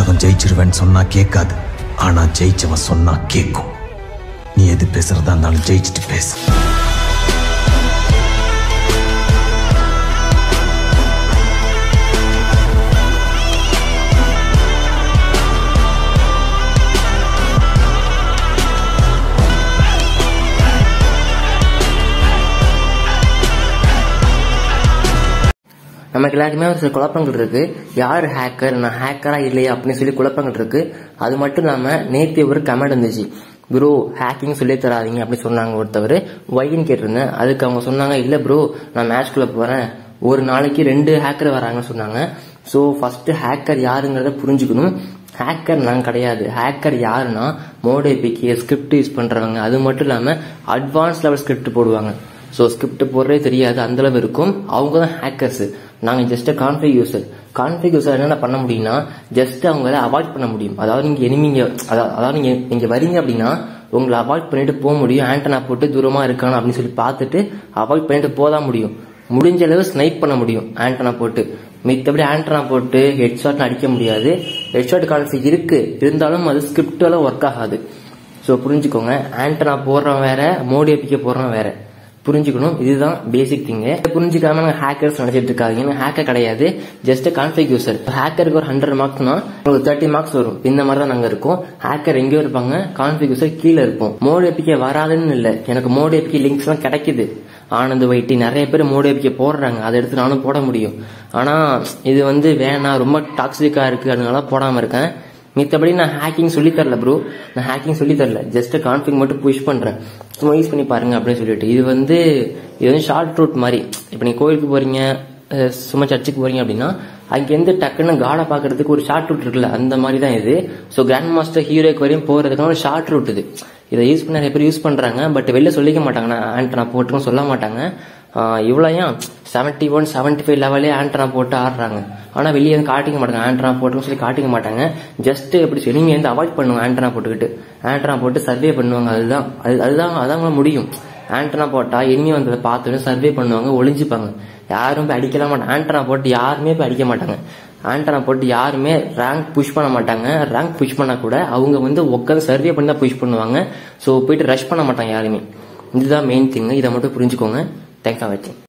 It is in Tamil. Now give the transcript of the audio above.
உலகம் ஜெயிச்சிருவேன்னு சொன்னா கேட்காது ஆனா ஜெயிச்சவன் சொன்னா கேட்கும் நீ எது பேசுறதா இருந்தாலும் ஜெயிச்சுட்டு பேசு நமக்கு எல்லாருக்குமே ஒரு சில குழப்பங்கள் இருக்கு யார் ஹேக்கர் நான் ஹேக்கரா இல்லையா அப்படின்னு சொல்லி குழப்பங்கள் இருக்கு அது மட்டும் இல்லாம நேற்று ஒரு கமெண்ட் இருந்துச்சு ப்ரோ ஹேக்கிங் சொல்லி தராதீங்க அப்படின்னு சொன்னாங்க ஒருத்தவர் ஒய்ன்னு கேட்டிருந்தேன் அதுக்கு அவங்க சொன்னாங்க இல்ல ப்ரோ நான் மேட்ச்குள்ள போறேன் ஒரு நாளைக்கு ரெண்டு ஹேக்கர் வராங்கன்னு சொன்னாங்க ஸோ ஃபர்ஸ்ட் ஹேக்கர் யாருங்கிறத புரிஞ்சுக்கணும் ஹேக்கர் நான் கிடையாது ஹேக்கர் யாருன்னா மோடேபிக்கு ஸ்கிரிப்ட் யூஸ் பண்றவங்க அது மட்டும் இல்லாம அட்வான்ஸ் லெவல் ஸ்கிரிப்ட் போடுவாங்க ஸோ ஸ்கிரிப்ட் போடுறதே தெரியாது அந்த அளவு இருக்கும் அவங்க தான் ஹேக்கர்ஸ் நாங்க just config user config user என்னென்ன பண்ண முடியும்னா ஜஸ்ட் அவங்கள அவாய்ட் பண்ண முடியும் அதாவது நீங்க எனிமிங்க அதாவது அதாவது நீங்க நீங்க வரீங்க அப்படின்னா உங்களை அவாய்ட் பண்ணிட்டு போக முடியும் ஆண்டனா போட்டு தூரமா இருக்கானு அப்படின்னு சொல்லி பார்த்துட்டு அவாய்ட் பண்ணிட்டு போதான் முடியும் முடிஞ்ச அளவு ஸ்னைப் பண்ண முடியும் ஆண்டனா போட்டு மித்தபடி ஆண்டனா போட்டு ஹெட்ஷாட் அடிக்க முடியாது ஹெட்ஷாட் கான்ஃபிக் இருக்கு இருந்தாலும் அது ஸ்கிரிப்டால ஒர்க் ஆகாது ஸோ புரிஞ்சுக்கோங்க ஆண்டனா போடுறவன் வேற மோடி அப்பிக்க போடுறவன் வேற புரிஞ்சுக்கணும் இதுதான் பேசிக் திங் புரிஞ்சுக்காம நாங்க ஹேக்கர்ஸ் நினைச்சிட்டு இருக்காங்க ஹேக்கர் கிடையாது ஜஸ்ட் கான்ஃபிக் யூசர் ஹேக்கருக்கு ஒரு ஹண்ட்ரட் மார்க்ஸ்னா உங்களுக்கு தேர்ட்டி மார்க்ஸ் வரும் இந்த மாதிரி தான் நாங்க இருக்கோம் ஹேக்கர் எங்கேயோ இருப்பாங்க கான்ஃபிக் யூசர் கீழே இருப்போம் மோடி எப்பிக்க வராதுன்னு இல்ல எனக்கு மோடி எப்பிக்க லிங்க்ஸ் எல்லாம் கிடைக்குது ஆனந்த் வைட்டி நிறைய பேர் மோடி எப்பிக்க போடுறாங்க அதை எடுத்து நானும் போட முடியும் ஆனா இது வந்து வேணாம் ரொம்ப டாக்ஸிக்கா இருக்கு அதனால போடாம இருக்கேன் மித்தபடி நான் ஹேக்கிங் சொல்லி தரல ப்ரோ நான் ஹேக்கிங் சொல்லி தரல ஜஸ்ட் கான்ஃபிக் மட்டும் புஷ் பண்றேன் சும்மா யூஸ் பண்ணி பாருங்க அப்படின்னு சொல்லிட்டு இது வந்து இது வந்து ஷார்ட் ரூட் மாதிரி இப்போ நீங்க கோயிலுக்கு போறீங்க அஹ் சும்மா சர்ச்சுக்கு போறீங்க அப்படின்னா அங்கேருந்து டக்குன்னு காடை பாக்குறதுக்கு ஒரு ஷார்ட் ரூட் இருக்குல்ல அந்த மாதிரி தான் இது ஸோ கிராண்ட் மாஸ்டர் ஹீரோக்கு வரையும் போறதுக்கான ஒரு ஷார்ட் ரூட் இது இதை யூஸ் பண்ண நிறைய பேர் யூஸ் பண்றாங்க பட் வெளில சொல்லிக்க மாட்டாங்க நான் ஆண்டனா போட்டுரும் சொல்ல மாட்டாங்க இவ்வளோ ஏன் செவன்டி ஒன் செவன்டி ஃபைவ் லெவலே ஆண்டனா போட்டு ஆடுறாங்க ஆனால் வெளியே வந்து காட்டிக்க மாட்டாங்க ஆண்டனா போட்டுன்னு சொல்லி காட்டிக்க மாட்டாங்க ஜஸ்ட் எப்படி சொல்லி நீங்க வந்து அவாய்ட் பண்ணுவாங்க ஆண்டனா போட்டுக்கிட்டு ஆண்டனா போட்டு சர்வே பண்ணுவாங்க அதுதான் அது அதுதான் அதான் முடியும் ஆண்டனா போட்டா எனிமி வந்ததை பார்த்துட்டு சர்வே பண்ணுவாங்க ஒளிஞ்சுப்பாங்க யாரும் போய் அடிக்கலாம் மாட்டாங்க ஆண்டனா போட்டு யாருமே போய் அடிக்க மாட்டாங்க ஆண்டனா போட்டு யாருமே ரேங்க் புஷ் பண்ண மாட்டாங்க ரேங்க் புஷ் பண்ணா கூட அவங்க வந்து உட்காந்து சர்வே பண்ணி தான் புஷ் பண்ணுவாங்க ஸோ போயிட்டு ரஷ் பண்ண மாட்டாங்க யாருமே இதுதான் மெயின் திங் இதை மட்டும் புரிஞ்சுக்கோங்க தேங்க்ஸ் ஃபார் வாட்சிங்